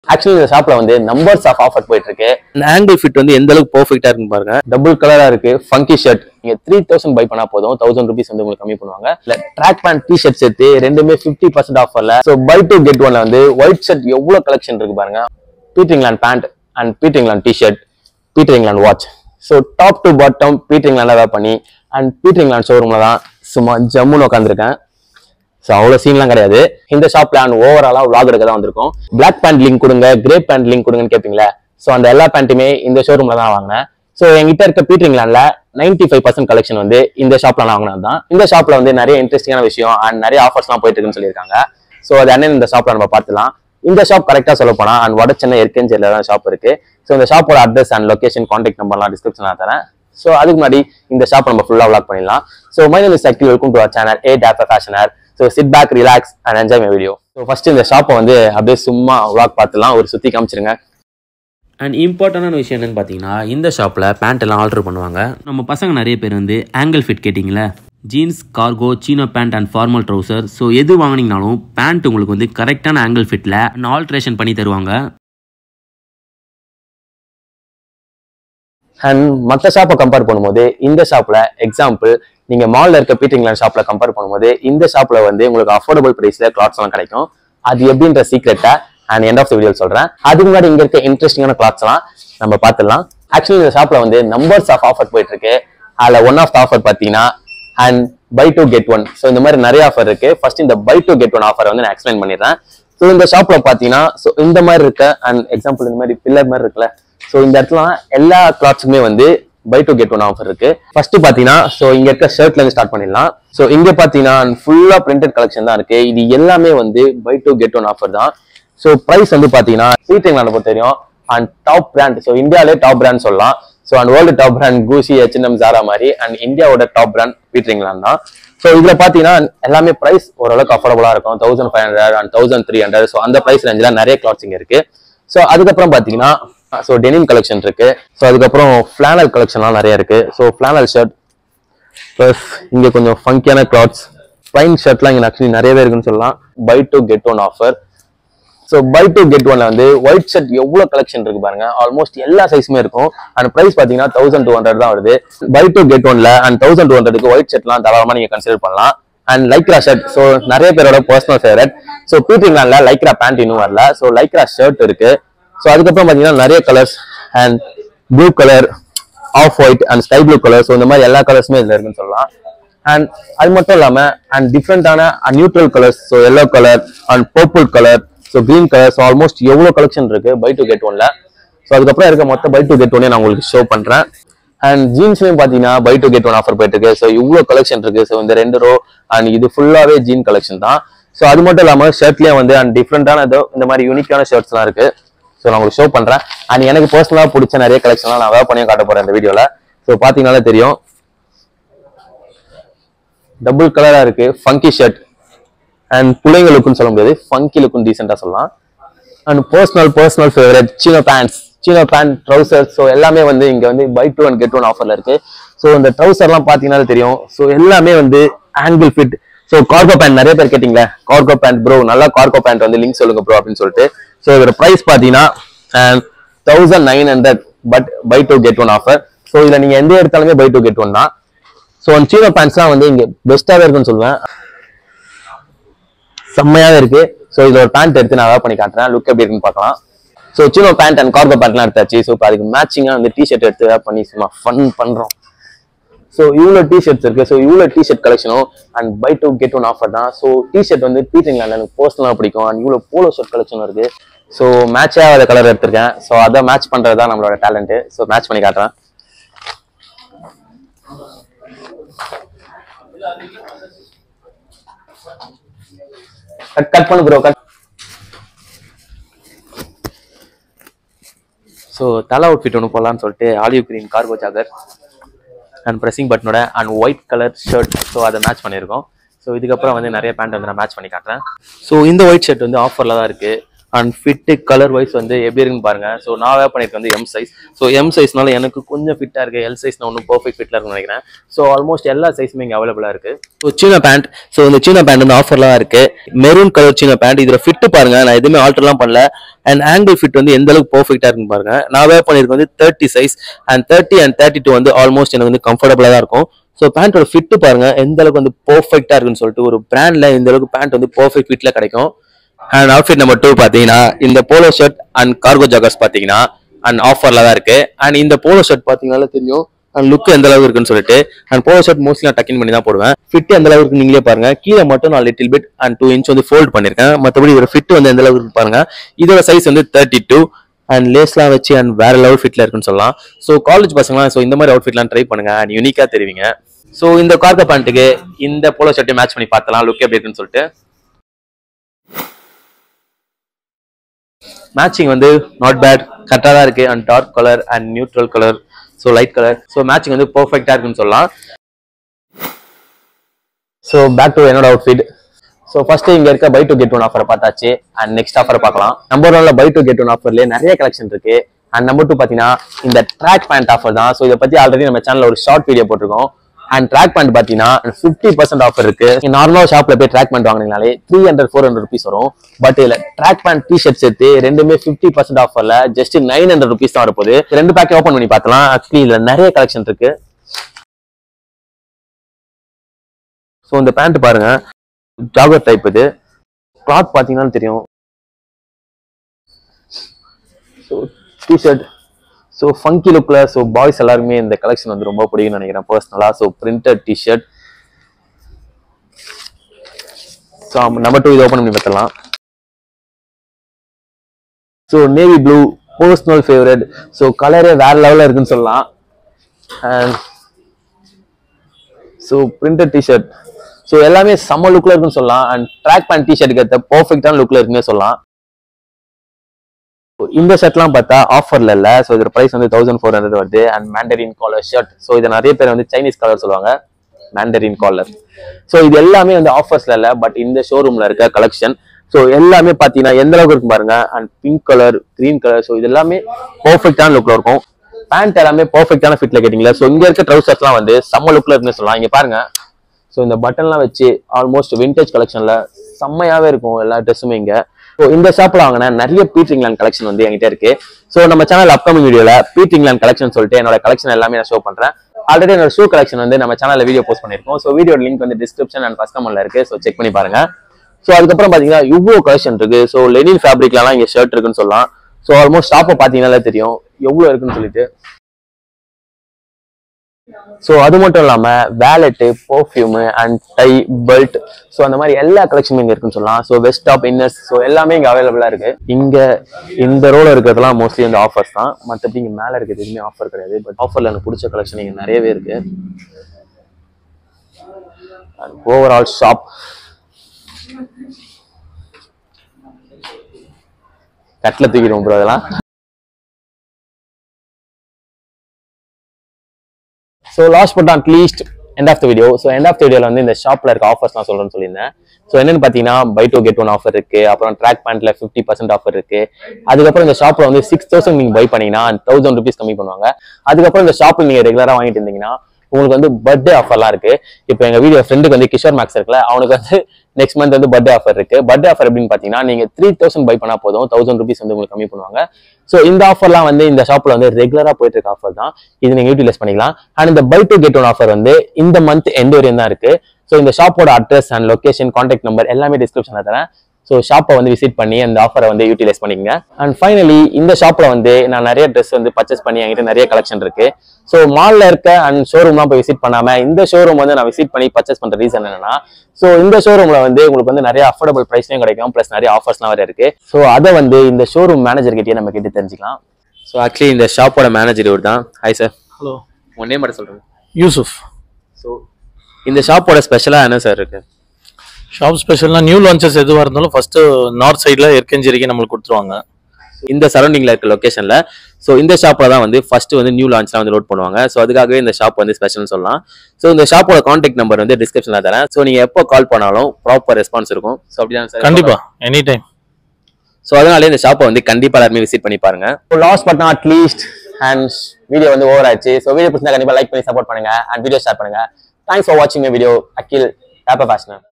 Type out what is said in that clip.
actually இந்த ஷாப்ல வந்து நம்பர்ஸ் ஆஃப் ஆஃபர் போயிட்டு இருக்கு இந்த ஆங்கிள் ஃபிட் வந்து எந்த அளவுக்கு பர்ஃபெக்டா இருக்குன்னு பாருங்க டபுள் கலரா இருக்கு ஃபங்கி ஷர்ட் நீங்க த்ரீ தௌசண்ட் பை பண்ணா போதும் தௌசண்ட் ருபீஸ் வந்து உங்களுக்கு கம்மி பண்ணுவாங்க இல்ல ட்ராக் பேண்ட் டி ஷர்ட் சேர்த்து ரெண்டுமே ஃபிஃப்டி பர்சன்ட் ஆஃபர்ல ஸோ பை டூ கெட் ஒன்ல வந்து ஒயிட் ஷர்ட் எவ்வளவு கலெக்ஷன் இருக்கு பாருங்க Peter England pant and Peter England T shirt Peter England watch so top to bottom Peter England wear பண்ணி and Peter England ஷோரூம்ல தான் சும்மா ஜம்முன்னு உட்காந்துருக்கேன் ஸோ அவ்வளோ சீன்லாம் கிடையாது இந்த ஷாப்ல அண்ட் ஓவராலாக vlog எடுக்க தான் வந்திருக்கும் Black பேண்ட் லிங்க் கொடுங்க கிரே பேண்ட் லிங்க் கொடுங்கன்னு கேட்பீங்களா ஸோ அந்த எல்லா பேண்ட்டுமே இந்த ஷோரூம்ல தான் வாங்கினேன் ஸோ என்கிட்ட இருக்க பீட்டர் இங்கிலாந்துல நைன்டி ஃபைவ் பர்சன்ட் கலெக்ஷன் வந்து இந்த ஷாப்ல நான் வாங்கினது தான் இந்த ஷாப்ல வந்து நிறைய இன்ட்ரெஸ்டிங்கான விஷயம் அண்ட் நிறைய ஆஃபர்ஸ்லாம் போயிட்டு இருக்குன்னு சொல்லியிருக்காங்க ஸோ அது அண்ணன் இந்த ஷாப்ல நம்ம பார்த்துலாம் இந்த ஷாப் கரெக்டாக சொல்ல போனா அண்ட் வட சென்னை எர்கெஞ்சேரியில் தான் ஷாப் இருக்கு ஸோ இந்த ஷாப்போட அட்ரஸ் அண்ட் லொகேஷன் கான்டாக்ட் நம்பர்லாம் டிஸ்கிரிப்ஷனில் தரேன் ஸோ அதுக்கு முன்னாடி இந்த ஷாப் நம்ம ஃபுல்லாக vlog பண்ணிடலாம் so my name is Akhil welcome to our channel a dap fashioner so sit back relax and enjoy my video so first இந்த ஷாப்பை வந்து அப்படியே சும்மா vlog பார்த்துலாம் ஒரு சுற்றி காமிச்சிருங்க அண்ட் இம்பார்ட்டண்டான விஷயம் என்னன்னு பார்த்தீங்கன்னா இந்த ஷாப்பில் பேண்ட் எல்லாம் ஆர்டர் பண்ணுவாங்க நம்ம பசங்க நிறைய பேர் வந்து ஆங்கிள் ஃபிட் கேட்டிங்களே jeans cargo chino pant and formal trouser so எது வாங்குனீங்கனாலும் பேண்ட் உங்களுக்கு வந்து கரெக்டான ஆங்கிள் ஃபிட்டில் ஆல்ட்ரேஷன் பண்ணி தருவாங்க அண்ட் மற்ற ஷாப்பை கம்பேர் பண்ணும்போது இந்த ஷாப்ல எக்ஸாம்பிள் நீங்க மால்ல இருக்க பீட்டர் இங்கிலாந்து ஷாப்ல கம்பேர் பண்ணும்போது இந்த ஷாப்ல வந்து உங்களுக்கு அஃபோர்டபுள் பிரைஸ்ல கிளாத்ஸ் எல்லாம் கிடைக்கும் அது எப்படின்ற சீக்ரெட்டை and end of the video சொல்றேன் அதுக்கு முன்னாடி இங்க இருக்க இன்ட்ரெஸ்டிங்கான கிளாத்ஸ் எல்லாம் நம்ம பார்த்துடலாம் ஆக்சுவலி இந்த ஷாப்ல வந்து நம்பர்ஸ் ஆஃப் ஆஃபர் போயிட்டு இருக்கு அதுல ஒன் ஆஃப் த ஆஃபர் பாத்தீங்கன்னா and buy two get one so இந்த மாதிரி நிறைய ஆஃபர் இருக்கு ஃபர்ஸ்ட் இந்த buy two get one offer வந்து நான் எக்ஸ்பிளைன் பண்ணிடுறேன் ஸோ இந்த ஷாப்ல பாத்தீங்கன்னா ஸோ இந்த மாதிரி இருக்க அண்ட் எக்ஸாம்பிள் இந்த மாதிரி பில்லர் மாதிரி இருக்குல்ல ஸோ இந்த இடத்துல எல்லா கிளாத்ஸுமே வந்து buy two get one offer இருக்கு ஃபர்ஸ்ட் பாத்தீங்கன்னா ஸோ இங்க இருக்க ஷர்ட்ல இருந்து ஸ்டார்ட் பண்ணிடலாம் ஸோ இங்க பாத்தீங்கன்னா ஃபுல்லா பிரிண்டட் கலெக்ஷன் தான் இருக்கு இது எல்லாமே வந்து buy two get one offer தான் ஸோ ப்ரைஸ் வந்து பாத்தீங்கன்னா சீட்டிங் பொறுத்த தெரியும் அண்ட் டாப் பிராண்ட் ஸோ இந்தியாவிலே டாப் பிராண்ட் சொல்லலாம் so and world top brand Gucci H and M Zara மாதிரி அண்ட் இந்தியாவோட டாப் பிராண்ட் பீட்டர் இங்கிலாந்து தான் ஸோ இதுல பாத்தீங்கன்னா எல்லாமே பிரைஸ் ஓரளவுக்கு அஃபோர்டபுளா இருக்கும் thousand five hundred and thousand three hundred so அந்த பிரைஸ் ரேஞ்சில் நிறைய கிளாத்ஸ் இங்க இருக்கு ஸோ அதுக்கப்புறம் பாத்தீங்கன்னா ஸோ டெனிம் கலெக்ஷன் இருக்கு ஸோ அதுக்கப்புறம் ஃபிளானல் கலெக்ஷன்லாம் நிறைய இருக்கு ஸோ ஃபிளானல் ஷர்ட் ப்ளஸ் இங்க கொஞ்சம் ஃபங்கியான கிளாத்ஸ் ப்ளைன் ஷர்ட்லாம் இங்க ஆக்சுவலி நிறையவே இருக்குன்னு சொல்லலாம் buy two get one offer so buy two get ஒன்ல வந்து ஒயிட் ஷர்ட் எவ்வளவு கலெக்ஷன் இருக்கு பாருங்க ஆல்மோஸ்ட் எல்லா சைஸுமே இருக்கும் அண்ட் பிரைஸ் பாத்தீங்கன்னா தௌசண்ட் டூ ஹண்ட்ரட் தான் வருது பை டூ கெட் ஒன்ல அண்ட் தௌசண்ட் டூ ஹண்ட்ரடுக்கு ஒயிட் ஷர்ட்லாம் தாராளமா நீங்க கன்சிடர் பண்ணலாம் அண்ட் லைக்ரா ஷர்ட் ஸோ நிறைய பேரோட பர்சனல் ஃபேவரட் ஸோ பீட்டர் இங்கிலாந்துல லைக்ரா பேண்ட் இன்னும் வரல ஸோ லைக்ரா ஷர்ட் இருக்கு ஸோ அதுக்கப்புறம் பாத்தீங்கன்னா நிறைய colours and blue colour off white and sky blue colour so இந்த மாதிரி எல்லா கலர்ஸுமே இதுல இருக்குன்னு சொல்லலாம் அண்ட் அது மட்டும் இல்லாம அண்ட் டிஃப்ரெண்டான neutral colours so yellow colour and purple colour so green colour so almost எவ்வளோ கலெக்ஷன் இருக்கு பை டு கெட் ஒன்ல ஸோ அதுக்கப்புறம் இருக்க மொத்த பை டு கெட் ஒன்னே நான் உங்களுக்கு ஷோ பண்றேன் அண்ட் ஜீன்ஸ்லயும் பாத்தீங்கன்னா buy two get one offer போயிட்டு இருக்கு ஸோ இவ்வளோ கலெக்ஷன் இருக்கு ஸோ இந்த ரெண்டு ரோ அண்ட் இது ஃபுல்லாவே ஜீன் கலெக்ஷன் தான் ஸோ அது மட்டும் இல்லாம ஷர்ட்லயே வந்து அண்ட் டிஃப்ரெண்டான இதோ இந்த மாதிரி யூனிக்கான ஷர்ட்ஸ்லாம் இருக்கு ஸோ நான் உங்களுக்கு ஷோ பண்றேன் அண்ட் எனக்கு பர்சனலா பிடிச்ச நிறைய கலெக்ஷன்லாம் நான் வேர் பண்ணியும் காட்ட போறேன் இந்த வீடியோல ஸோ பாத்தீங்கன்னாலே தெரியும் டபுள் கலரா இருக்கு ஃபங்கி ஷர்ட் அண்ட் பிள்ளைங்க லுக்குன்னு சொல்ல முடியாது ஃபங்கி லுக்குன்னு டீசெண்டா சொல்லலாம் and personal personal favourite chino pants chino pant trouser so எல்லாமே வந்து இங்க வந்து buy two and get one ஆஃபர்ல இருக்கு ஸோ இந்த ட்ரௌசர்லாம் பாத்தீங்கன்னா தெரியும் ஸோ எல்லாமே வந்து ankle fit so cargo pant நிறைய பேர் கேட்டிங்களே கார்கோ பேண்ட் ப்ரோ நல்லா கார்கோ பேண்ட் வந்து லிங்க் சொல்லுங்க ப்ரோ அப்படின்னு சொல்லிட்டு ஸோ இதோட ப்ரைஸ் பாத்தீங்கன்னா thousand nine hundred but buy two get one offer so இதுல நீங்க எந்த எடுத்தாலுமே பை டூ கெட் ஒன் தான் ஸோ அந்த சீனோ பேண்ட்ஸ்லாம் வந்து இங்க பெஸ்ட்டாவே இருக்குன்னு சொல்லுவேன் செம்மையாவே இருக்கு ஸோ இதுல ஒரு பேண்ட் எடுத்து நான் வேர் பண்ணி காட்டுறேன் லுக் எப்படி இருக்குன்னு பார்க்கலாம் so chino pant and cargo பேண்ட்லாம் எடுத்தாச்சு ஸோ இப்போ அதுக்கு மேட்சிங்காக வந்து டிஷர்ட் எடுத்து வேர் பண்ணி சும்மா ஃபன் பண்றோம் ஸோ இவ்வளோ டிஷர்ட்ஸ் இருக்கு ஸோ இவ்வளோ டிஷர்ட் கலெக்ஷனும் and buy two get one offer தான் ஸோ டிஷர்ட் வந்து பீட்டர் இங்கிலாந்து எனக்கு பர்சனலாக பிடிக்கும் அண்ட் இவ்வளோ போலோ ஷர்ட் கலெக்ஷனும் இருக்கு ஸோ மேட்சே ஆகாத கலர் எடுத்திருக்கேன் ஸோ அதை மேட்ச் பண்றது தான் நம்மளோட டேலண்ட் ஸோ மேட்ச் பண்ணி காட்டுறேன் கட் கட் பண்ணு ப்ரோ கட் ஸோ தலை அவுட்ஃபிட் ஒன்று போடலான்னு சொல்லிட்டு olive green cargo jogger and pressing பட்டனோட and white colour shirt so அதை மேட்ச் பண்ணியிருக்கோம் ஸோ இதுக்கப்புறம் வந்து நிறைய பேண்ட் வந்து நான் மேட்ச் பண்ணி காட்டுறேன் ஸோ இந்த ஒயிட் ஷர்ட் வந்து ஆஃபரில் தான் இருக்குது அண்ட் ஃபிட்டு கலர் வைஸ் வந்து எப்படி இருக்குன்னு பாருங்க ஸோ நான் வேர் பண்ணியிருக்கேன் வந்து எம் சைஸ் ஸோ எம் சைஸ்னால எனக்கு கொஞ்சம் ஃபிட்டாக இருக்கு எல் சைஸ் நான் ஒன்றும் பர்ஃபெக்ட் ஃபிட்டில் இருக்குன்னு நினைக்கிறேன் ஸோ ஆல்மோஸ்ட் எல்லா சைஸுமே இங்கே அவைலபிளாக இருக்கு ஸோ சீனா பேண்ட் ஸோ இந்த சீனா பேண்ட் வந்து ஆஃபர்லாம் இருக்கு மெரூன் கலர் சீனா பேண்ட் இதில் ஃபிட்டு பாருங்க நான் எதுவுமே ஆல்டர்லாம் பண்ணல அண்ட் ஆங்கிள் ஃபிட் வந்து எந்த அளவுக்கு பர்ஃபெக்டாக இருக்குன்னு பாருங்க நான் வேர் பண்ணியிருக்கேன் வந்து thirty size and thirty and thirty two வந்து ஆல்மோஸ்ட் எனக்கு வந்து கம்ஃபர்டபுளாக தான் இருக்கும் ஸோ பேண்ட்டோட ஃபிட்டு பாருங்க எந்த அளவுக்கு வந்து பர்ஃபெக்டாக இருக்குன்னு சொல்லிட்டு ஒரு பிராண்ட்ல இந்த அளவுக்கு பேண்ட் வந்து பர்ஃபெக்ட் ஃபிட்ல கிடைக்கும் அண்ட் அவுட்ஃபிட் நம்பர் டூ பார்த்தீங்கன்னா இந்த polo shirt and cargo joggers பார்த்தீங்கன்னா அண்ட் ஆஃபர்ல தான் இருக்கு அண்ட் இந்த போலோ ஷர்ட் பார்த்தீங்கனால தெரியும் அண்ட் லுக் எந்த அளவுக்கு இருக்குன்னு சொல்லிட்டு அண்ட் போலோ ஷர்ட் மோஸ்ட்லி நான் டக்கின் பண்ணி தான் போடுவேன் ஃபிட் எந்த அளவுக்கு இருக்கு நீங்களே பாருங்க கீழே மட்டும் நான் little bit and two inch வந்து ஃபோல்ட் பண்ணிருக்கேன் மற்றபடி இதோட ஃபிட் வந்து எந்த அளவுக்கு இருக்கு பாருங்க இதோட சைஸ் வந்து தேர்ட்டி டூ அண்ட் லேஸ்லாம் வச்சு அண்ட் வேற லெவல் ஃபிட்ல இருக்குன்னு சொல்லலாம் ஸோ காலேஜ் பசங்களாம் ஸோ இந்த மாதிரி அவுட்ஃபிட்லாம் ட்ரை பண்ணுங்க அண்ட் யூனிக்கா தெரிவிங்க ஸோ இந்த கார்கோ பேண்ட்டுக்கு இந்த போலோ ஷர்ட்டை மேட்ச் பண்ணி பார்த்தலாம் லுக் எப்படி இருக்குன்னு சொல்லிட்டு மேட்சிங் வந்து நாட் பேட் கரெக்டாக தான் இருக்கு and dark colour and neutral colour so light colour so matching வந்து பர்ஃபெக்டாக இருக்குன்னு சொல்லலாம் ஸோ பேக் டு என்னோட அவுட்ஃபிட் ஸோ ஃபர்ஸ்ட் இங்க இருக்க buy two get one offer பார்த்தாச்சு அண்ட் நெக்ஸ்ட் ஆஃபர் பார்க்கலாம் நம்பர் ஒன்ல பை டு கெட் ஒன் ஆஃபர்லேயே நிறைய கலெக்ஷன் இருக்கு அண்ட் நம்பர் டூ பார்த்தீங்கன்னா இந்த ட்ராக் பேண்ட் ஆஃபர் தான் ஸோ இதை பத்தி ஆல்ரெடி நம்ம சேனல்ல ஒரு ஷார்ட் வீடியோ போட்டிருக்கோம் அண்ட் ட்ராக் பேண்ட் பார்த்தீங்கன்னா ஃபிஃப்டி பர்சன்ட் ஆஃபர் இருக்கு நார்மல் ஷாப்ல போய் ட்ராக் பேண்ட் வாங்கினீங்கனாலே three hundred four hundred rupees வரும் பட் இதுல ட்ராக் பேண்ட் டி ஷர்ட் சேர்த்து ரெண்டுமே ஃபிஃப்டி பர்சன்ட் ஆஃபர்ல ஜஸ்ட் நைன் ஹண்ட்ரட் ருபீஸ் தான் வரப்போகுது ரெண்டு பேக்கே ஓப்பன் பண்ணி பார்த்தலாம் ஆக்சுவலி இதுல நிறைய கலெக்ஷன் இருக்கு ஸோ இந்த பேண்ட் பாருங்க ஜாகர் டைப் இது கிளாத் பார்த்தீங்கன்னா தெரியும் ஸோ டிஷர்ட் ஸோ ஃபங்கி லுக்கில் ஸோ பாய்ஸ் எல்லாருமே இந்த கலெக்ஷன் வந்து ரொம்ப பிடிக்கும்னு நினைக்கிறேன் பர்சனலாக so printed T-shirt so number two இது ஓப்பன் பண்ணி பார்த்துலாம் so navy blue personal favourite so கலரே வேற லெவலில் இருக்குன்னு சொல்லலாம் and so printed T-shirt so எல்லாமே செம்ம லுக்ல இருக்குன்னு சொல்லலாம் அண்ட் ட்ராக் பேண்ட் டிஷர்ட்டுக்கு ஏற்ற பர்ஃபெக்டான லுக்ல இருக்குன்னே சொல்லலாம் So, இந்த ஷர்ட்லாம் பார்த்தா ஆஃபர்ல இல்ல ஸோ இதோட பிரைஸ் வந்து தௌசண்ட் ஃபோர் ஹண்ட்ரட் வருது and mandarin collar shirt so இதை நிறைய பேர் வந்து சைனீஸ் கலர் சொல்லுவாங்க மேண்டரின் காலர் ஸோ இது எல்லாமே வந்து ஆஃபர்ஸ்ல இல்ல பட் இந்த ஷோரூம்ல இருக்க கலெக்ஷன் ஸோ எல்லாமே பார்த்தீங்கன்னா எந்த அளவுக்கு இருக்கும் பாருங்க and pink colour green colour so இது எல்லாமே பர்ஃபெக்டான லுக்ல இருக்கும் பேண்ட் எல்லாமே பர்ஃபெக்டான ஃபிட்ல கேட்டிங்களா ஸோ இங்க இருக்க ட்ரௌசர்ஸ்லாம் வந்து செம்ம லுக்ல இருக்குன்னு சொல்லலாம் இங்க பாருங்க ஸோ இந்த பட்டன்லாம் வச்சு ஆல்மோஸ்ட் விண்டேஜ் கலெக்ஷன்ல செம்மையாவே இருக்கும் எல்லா ட்ரெஸ்ஸுமே இங்க ஸோ இந்த ஷாப்ல வாங்கின நிறைய பீட் இங்கிலாந்து கலெக்ஷன் வந்து என்கிட்ட இருக்கு ஸோ நம்ம சேனல் அப்கமிங் வீடியோல பீட் இங்கிலாந்து கலெக்ஷன் சொல்லிட்டு என்னோட கலெக்ஷன் எல்லாமே நான் ஷோ பண்றேன் ஆல்ரெடி என்னோட ஷூ கலெக்ஷன் வந்து நம்ம சேனல்ல வீடியோ போஸ்ட் பண்ணிருக்கோம் ஸோ வீடியோ லிங்க் வந்து டிஸ்கிரிப்ஷன் அண்ட் ஃபர்ஸ்ட் கமெண்ட்ல இருக்கு ஸோ செக் பண்ணி பாருங்க ஸோ அதுக்கப்புறம் பாத்தீங்கன்னா இவ்வளோ கலெக்ஷன் இருக்கு ஸோ லெனின் ஃபேப்ரிக்லாம் இங்க ஷர்ட் இருக்குன்னு சொல்லலாம் ஸோ ஆல்மோஸ்ட் ஷாப்பை பார்த்தீங்கன்னாலே தெரியும் எவ்வளோ இருக்குன்னு சொல்லிட்டு ஸோ அது மட்டும் இல்லாம wallet perfume and tie belt so அந்த மாதிரி எல்லா கலெக்ஷனும் இங்க இருக்குன்னு சொல்லலாம் so vest top inners so எல்லாமே இங்க அவைலபிளா இருக்கு இங்க இந்த ரோல இருக்கிறதுலாம் மோஸ்ட்லி இந்த ஆஃபர்ஸ் தான் மற்றபடி இங்க மேல இருக்கிறது எதுவுமே ஆஃபர் கிடையாது பட் ஆஃபர்ல எனக்கு பிடிச்ச கலெக்ஷன் இங்க நிறையவே இருக்கு ஓவரால் ஷாப் கட்டில தூக்கிடுவோம் ப்ரோ அதெல்லாம் so last but not least end of the video so end of the வீடியோல வந்து இந்த ஷாப்ல இருக்க ஆஃபர்ஸ் நான் சொல்றேன்னு சொல்லியிருந்தேன் ஸோ என்னன்னு பார்த்தீங்கன்னா buy two get one offer இருக்கு அப்புறம் ட்ராக் பேண்ட்ல ஃபிஃப்டி பர்சன்ட் ஆஃபர் இருக்கு அதுக்கப்புறம் இந்த ஷாப்ல வந்து சிக்ஸ் தௌசண்ட் நீங்க பை பண்ணீங்கன்னா தௌசண்ட் ருபீஸ் கம்மி பண்ணுவாங்க அதுக்கப்புறம் இந்த ஷாப்ல நீங்க ரெகுலரா வாங்கிட்டு இருந்தீங்கன்னா உங்களுக்கு வந்து பர்த்டே ஆஃபர்லாம் இருக்கு இப்போ எங்க வீடியோ ஃப்ரெண்டுக்கு வந்து கிஷோர் மேக்ஸ் இருக்குல்ல அவனுக்கு வந்து நெக்ஸ்ட் மந்த் வந்து பர்த்டே ஆஃபர் இருக்கு பர்த்டே ஆஃபர் எப்படின்னு பார்த்தீங்கன்னா நீங்க த்ரீ தௌசண்ட் பை பண்ணா போதும் தௌசண்ட் ருபீஸ் வந்து உங்களுக்கு கம்மி பண்ணுவாங்க ஸோ இந்த ஆஃபர்லாம் வந்து இந்த ஷாப்ல வந்து ரெகுலரா போயிட்டு இருக்க ஆஃபர் தான் இது நீங்க யூட்டிலைஸ் பண்ணிக்கலாம் அண்ட் இந்த buy two get one offer வந்து இந்த மந்த் எண்ட் வரையும் தான் இருக்கு ஸோ இந்த ஷாப்போட address and location contact number எல்லாமே டிஸ்கிரிப்ஷன்ல தரேன் ஸோ ஷாப்பை வந்து விசிட் பண்ணி அந்த ஆஃபரை வந்து யூட்டிலைஸ் பண்ணிக்கங்க அண்ட் ஃபைனலி இந்த ஷாப்ல வந்து நான் நிறைய ட்ரெஸ் வந்து பர்ச்சேஸ் பண்ணி என்கிட்ட நிறைய கலெக்ஷன் இருக்கு ஸோ மால்ல இருக்க அண்ட் ஷோரூம்லாம் போய் விசிட் பண்ணாம இந்த ஷோரூம் வந்து நான் விசிட் பண்ணி பர்ச்சேஸ் பண்ற ரீசன் என்னன்னா ஸோ இந்த ஷோரூம்ல வந்து உங்களுக்கு வந்து நிறைய அஃபோர்டபுள் ப்ரைஸ்லையும் கிடைக்கும் ப்ளஸ் நிறைய ஆஃபர்ஸ்லாம் வேற இருக்கு ஸோ அதை வந்து இந்த ஷோரூம் மேனேஜர் கிட்டே நம்ம கேட்டு தெரிஞ்சுக்கலாம் ஸோ ஆக்சுவலி இந்த ஷாப்போட மேனேஜர் இவர் தான் hi sir hello one name மட்டும் சொல்றேன் யூசுஃப் ஸோ இந்த ஷாப்போட ஸ்பெஷலாக என்ன சார் இருக்கு ஷாப் ஸ்பெஷல்னா நியூ லான்ச்சஸ் எதுவாக இருந்தாலும் ஃபர்ஸ்ட் நார்த் சைடில் எர்கெஞ்சேரிக்கு நம்மளுக்கு கொடுத்துருவாங்க இந்த சரௌண்டிங்ல இருக்க லொகேஷன்ல ஸோ இந்த ஷாப்ல தான் வந்து ஃபர்ஸ்ட் வந்து நியூ லான்ச்லாம் வந்து லோட் பண்ணுவாங்க ஸோ அதுக்காகவே இந்த ஷாப் வந்து ஸ்பெஷல்னு சொல்லலாம் ஸோ இந்த ஷாப்போட கான்டாக்ட் நம்பர் வந்து டிஸ்கிரிப்ஷன்ல தரேன் ஸோ நீங்க எப்போ கால் பண்ணாலும் ப்ராப்பர் ரெஸ்பான்ஸ் இருக்கும் ஸோ அப்படிதான் சார் கண்டிப்பா எனி டைம் ஸோ அதனால இந்த ஷாப்பை வந்து கண்டிப்பாக எல்லாருமே விசிட் பண்ணி பாருங்க last but not least and video வந்து ஓவர் ஆச்சு ஸோ வீடியோ பிடிச்சா கண்டிப்பா லைக் பண்ணி சப்போர்ட் பண்ணுங்க அண்ட் வீடியோ ஷேர் பண்ணுங்க தேங்க்ஸ் ஃபார் வாட்சிங் வீடியோ அகில் பேப்பர் ஃபேஷன்